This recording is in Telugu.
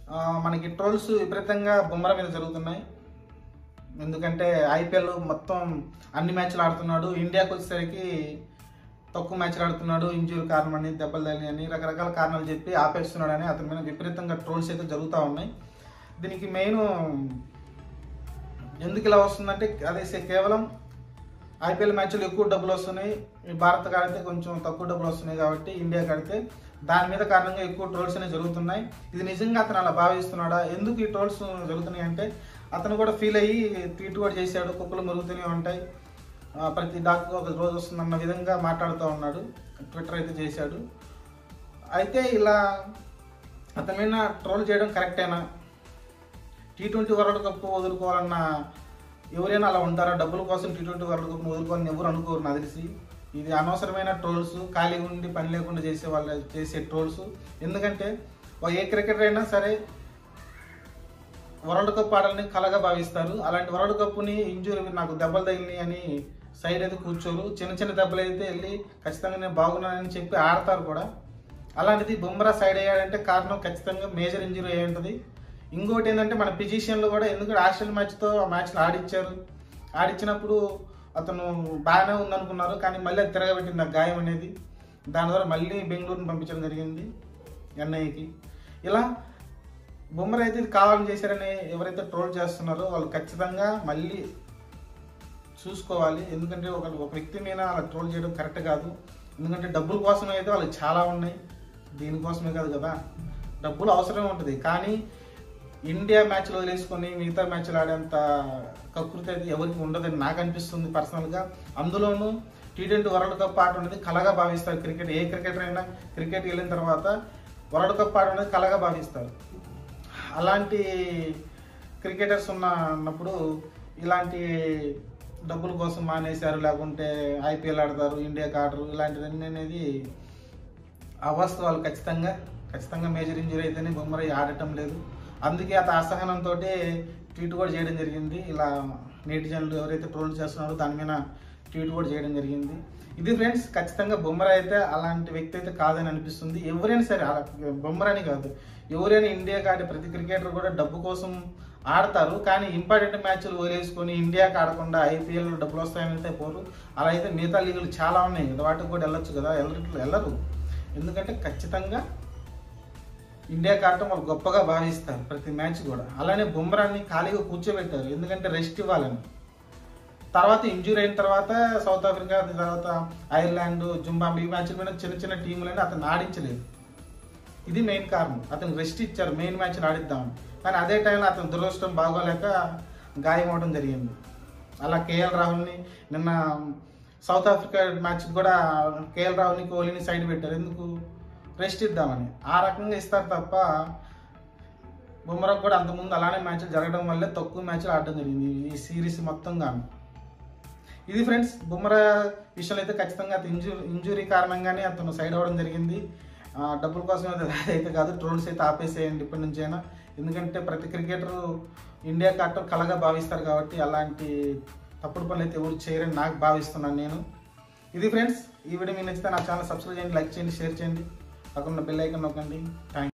ఆ, మనకి ట్రోల్స్ విపరీతంగా బొమ్మల మీద జరుగుతున్నాయి ఎందుకంటే ఐపీఎల్ మొత్తం అన్ని మ్యాచ్లు ఆడుతున్నాడు ఇండియాకి వచ్చేసరికి తక్కువ మ్యాచ్లు ఆడుతున్నాడు ఇంజూరీ కారణమని దెబ్బలు తగిలి అని రకరకాల కారణాలు చెప్పి ఆపేస్తున్నాడని అతని మీద విపరీతంగా ట్రోల్స్ అయితే జరుగుతూ ఉన్నాయి దీనికి మెయిన్ ఎందుకు ఇలా వస్తుందంటే అదే సే- కేవలం ఐపీఎల్ మ్యాచ్లు ఎక్కువ డబ్బులు వస్తున్నాయి ఈ భారత్ ఆడితే కొంచెం తక్కువ డబ్బులు వస్తున్నాయి కాబట్టి ఇండియా ఆడితే దాని మీద కారణంగా ఎక్కువ ట్రోల్స్ అనేవి జరుగుతున్నాయి ఇది నిజంగా అతను అలా భావిస్తున్నాడా ఎందుకు ఈ ట్రోల్స్ జరుగుతున్నాయి అంటే అతను కూడా ఫీల్ అయ్యి ట్వీట్ కూడా చేశాడు కుక్కలు మురుగుతూనే ఉంటాయి ఆ, ప్రతి డాక్టర్ ఒక రోజు వస్తుందన్న విధంగా మాట్లాడుతూ ఉన్నాడు ట్విట్టర్ అయితే చేశాడు అయితే ఇలా అతని మీద ట్రోల్ చేయడం కరెక్టేనా టీ ట్వంటీ వరల్డ్ కప్ వదులుకోవాలన్న ఎవరైనా అలా ఉంటారా డబ్బుల కోసం టీ ట్వంటీ వరల్డ్ కప్ వదులుకోవాలని ఎవరు అనుకోరు నాకు తెలిసి ఇది అనవసరమైన ట్రోల్స్ ఖాళీగా ఉండి పని లేకుండా చేసే వాళ్ళు చేసే ట్రోల్స్ ఎందుకంటే ఒక ఏ క్రికెటర్ అయినా సరే వరల్డ్ కప్ ఆడాలని కలగా భావిస్తారు అలాంటి వరల్డ్ కప్ని ఇంజూరీ నాకు దెబ్బలు తగిలినాయి అని సైడ్ అయితే కూర్చోరు చిన్న చిన్న దెబ్బలు అయితే వెళ్ళి ఖచ్చితంగా నేను బాగున్నానని చెప్పి ఆడతారు కూడా అలాంటిది బుమ్రా సైడ్ అయ్యాడంటే కారణం ఖచ్చితంగా మేజర్ ఇంజురీ అయి ఉంటుంది ఇంకోటి ఏంటంటే మన పిజిషన్లో కూడా ఎందుకంటే ఆస్ట్రేలియా మ్యాచ్తో ఆ మ్యాచ్లో ఆడిచ్చారు ఆడిచ్చినప్పుడు అతను బాగానే ఉందనుకున్నారు కానీ మళ్ళీ అది తిరగబెట్టింది ఆ గాయం అనేది దాని ద్వారా మళ్ళీ బెంగళూరుని పంపించడం జరిగింది ఎన్ఐకి ఇలా బొమ్మర అయితే ఇది కావాలని చేశారని ఎవరైతే ట్రోల్ చేస్తున్నారో వాళ్ళు ఖచ్చితంగా మళ్ళీ చూసుకోవాలి ఎందుకంటే ఒక ఒక వ్యక్తి మీద అలా ట్రోల్ చేయడం కరెక్ట్ కాదు ఎందుకంటే డబ్బుల కోసం అయితే వాళ్ళకి చాలా ఉన్నాయి దీనికోసమే కాదు కదా డబ్బులు అవసరం ఉంటుంది కానీ ఇండియా మ్యాచ్లు వదిలేసుకొని మిగతా మ్యాచ్లు ఆడేంత కకృతి అయితే ఎవరికి ఉండదని నాకు అనిపిస్తుంది పర్సనల్గా అందులోనూ టీ ట్వంటీ వరల్డ్ కప్ ఆట అనేది కలగా భావిస్తారు క్రికెట్ ఏ క్రికెటర్ అయినా క్రికెట్ వెళ్ళిన తర్వాత వరల్డ్ కప్ ఆట అనేది కలగా భావిస్తారు అలాంటి క్రికెటర్స్ ఉన్న ఉన్నప్పుడు ఇలాంటి డబ్బుల కోసం మానేశారు లేకుంటే ఐపీఎల్ ఆడతారు ఇండియాకి ఆడరు ఇలాంటివన్నీ అనేది అవాస్తవాలు ఖచ్చితంగా ఖచ్చితంగా మేజర్ ఇంజరీ అయితేనే బొమ్మరై ఆడటం లేదు అందుకే అత అసహనంతో ట్వీట్ కూడా చేయడం జరిగింది ఇలా నేటిజన్లు ఎవరైతే ట్రోల్ చేస్తున్నారో దాని మీద ట్వీట్ కూడా చేయడం జరిగింది ఇది ఫ్రెండ్స్ ఖచ్చితంగా బొమ్మరా అయితే అలాంటి వ్యక్తి అయితే కాదని అనిపిస్తుంది ఎవరైనా సరే అలా బొమ్మరాని కాదు ఎవరైనా ఇండియాకి ఆడే ప్రతి క్రికెటర్ కూడా డబ్బు కోసం ఆడతారు కానీ ఇంపార్టెంట్ మ్యాచ్లు వదిలేసుకొని ఇండియాకి ఆడకుండా ఐపీఎల్ డబ్బులు వస్తాయని అయితే పోరు అలా అయితే మిగతా లీగులు చాలా ఉన్నాయి కదా వాటికి కూడా వెళ్ళొచ్చు కదా వెళ్ళరు వెళ్ళరు ఎందుకంటే ఖచ్చితంగా ఇండియాకి ఆడటం వాళ్ళు గొప్పగా భావిస్తారు ప్రతి మ్యాచ్ కూడా అలానే బుమ్రాన్ని ఖాళీగా కూర్చోబెట్టారు ఎందుకంటే రెస్ట్ ఇవ్వాలని తర్వాత ఇంజూరీ అయిన తర్వాత సౌత్ ఆఫ్రికా తర్వాత ఐర్లాండ్ జుంబాంబే ఈ మ్యాచ్ల మీద చిన్న చిన్న టీములని అతను ఆడించలేదు ఇది మెయిన్ కారణం అతను రెస్ట్ ఇచ్చారు మెయిన్ మ్యాచ్ ఆడిద్దామని కానీ అదే టైంలో అతను దురదృష్టం బాగోలేక గాయం అవడం జరిగింది అలా కేఎల్ రాహుల్ని నిన్న సౌత్ ఆఫ్రికా మ్యాచ్ కూడా కేఎల్ రాహుల్ని కోహ్లీని సైడ్ పెట్టారు ఎందుకు రెస్ట్ ఇద్దామని ఆ రకంగా ఇస్తారు తప్ప బుమ్రాకు కూడా అంతకుముందు అలానే మ్యాచ్లు జరగడం వల్లే తక్కువ మ్యాచ్లు ఆడడం జరిగింది ఈ సిరీస్ మొత్తం గాను ఇది ఫ్రెండ్స్ బుమ్రా విషయంలో అయితే ఖచ్చితంగా అతను ఇంజూరీ ఇంజూరీ కారణంగానే అతను సైడ్ అవ్వడం జరిగింది ఆ, డబ్బుల కోసం అయితే అయితే కాదు ట్రోల్స్ అయితే ఆపేసేయండి ఇప్పటి నుంచి అయినా ఎందుకంటే ప్రతి క్రికెటర్ ఇండియా ఆడటం కలగా భావిస్తారు కాబట్టి అలాంటి తప్పుడు పనులు అయితే ఎవరు చేయరని నాకు భావిస్తున్నాను నేను ఇది ఫ్రెండ్స్ ఈ వీడియో మీకు నచ్చితే నా ఛానల్ సబ్స్క్రైబ్ చేయండి లైక్ చేయండి షేర్ చేయండి పక్కన బెల్ ఐకన్ నొక్కండి థ్యాంక్